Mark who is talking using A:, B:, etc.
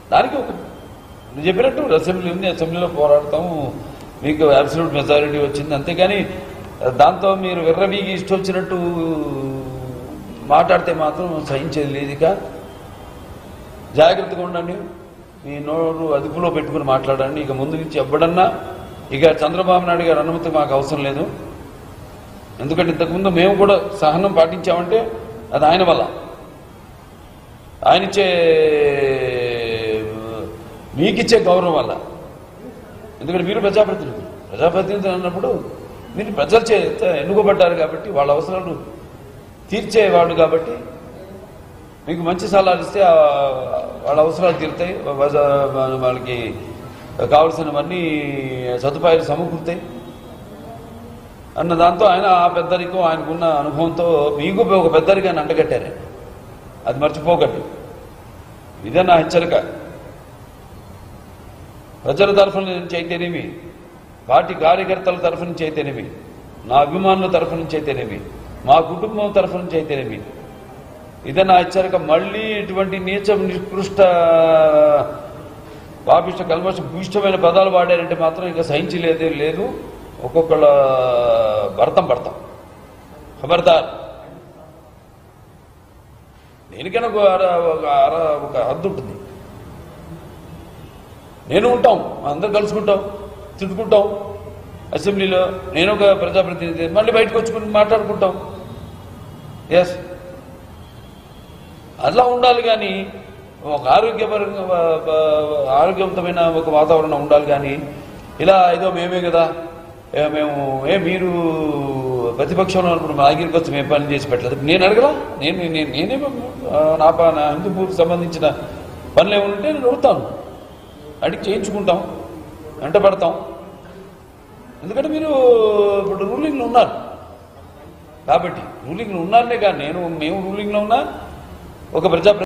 A: దానికి ఒక నువ్వు చెప్పినట్టు అసెంబ్లీ ఉంది అసెంబ్లీలో పోరాడతాము మీకు అబ్సల్యూట్ మెజారిటీ వచ్చింది అంతేగాని దాంతో మీరు విర్రవీగి ఇష్టం వచ్చినట్టు మాట్లాడితే మాత్రం సహించేది లేదు ఇక జాగ్రత్తగా ఉండండి మీ నోరు అదుపులో పెట్టుకుని మాట్లాడండి ఇక ముందు నుంచి ఎవ్వడన్నా ఇక చంద్రబాబు నాయుడు గారి అనుమతి మాకు అవసరం లేదు ఎందుకంటే ఇంతకుముందు మేము కూడా సహనం పాటించామంటే అది ఆయన వల్ల ఆయన ఇచ్చే మీకిచ్చే గౌరవం వల్ల ఎందుకంటే మీరు ప్రజాప్రతినిధులు ప్రజాప్రతినిధులు అన్నప్పుడు మీరు ప్రజలు చేత ఎన్నుకోబడ్డారు కాబట్టి వాళ్ళ అవసరాలు తీర్చేవాడు కాబట్టి మీకు మంచి సలహాలు ఇస్తే ఆ వాళ్ళ అవసరాలు తీరుతాయి వజ- వాళ్ళకి కావలసినవన్నీ సదుపాయాలు సమకూరుతాయి అన్న దాంతో ఆయన ఆ పెద్దరికం ఆయనకున్న అనుభవంతో మీకు ఒక పెద్దరికాన్ని అంటగట్టారు అది మర్చిపోకండి ఇదే నా హెచ్చరిక ప్రజల తరఫున నుంచి అయితేనేమి పార్టీ కార్యకర్తల తరఫు నుంచి అయితేనేమి నా అభిమానుల తరఫు నుంచి అయితేనేమి మా కుటుంబం తరఫు నుంచి అయితేనేమి ఇదే నా హెచ్చరిక మళ్ళీ ఇటువంటి నీచ నికృష్ట పాపిష్ట కల్మష భూయిష్టమైన పదాలు వాడారంటే మాత్రం ఇంకా సహించలేదు లేదు ఒక్కొక్కళ్ళ భర్తం పడతాం ఖబర్దార్ దేనికైనా ఒక అర- ఒక అర- ఒక హద్దు ఉంటుంది నేను ఉంటాం అందరం కలుసుకుంటాం తిట్టుకుంటాం అసెంబ్లీలో నేను ఒక ప్రజాప్రతినిధి మళ్ళీ బయటకు వచ్చుకుని మాట్లాడుకుంటాం ఎస్ అట్లా ఉండాలి కానీ ఒక ఆరోగ్యపరంగా వ- వ- ఆరోగ్యవంతమైన ఒక వాతావరణం ఉండాలి కానీ ఇలా ఏదో మేమే కదా ఏ మేము ఏ మీరు ప్రతిపక్షంలో ఉన్నప్పుడు మా దగ్గరికి వచ్చి మేము పని చేసి పెట్టలేదు నేను అడగలా నేను నేను- నేనే ఆ, నా ప- నా హిందూపూర్కి సంబంధించిన పనులు ఏమైనా ఉంటే నేను అడుగుతాను అడిగి చేయించుకుంటాం వెంట పడతాం ఎందుకంటే మీరు ఇప్పుడు రూలింగ్లో ఉన్నారు కాబట్టి రూలింగ్లో ఉన్నారనే కానీ నేను మేము రూలింగ్లో ఉన్నా ఒక ప్రజా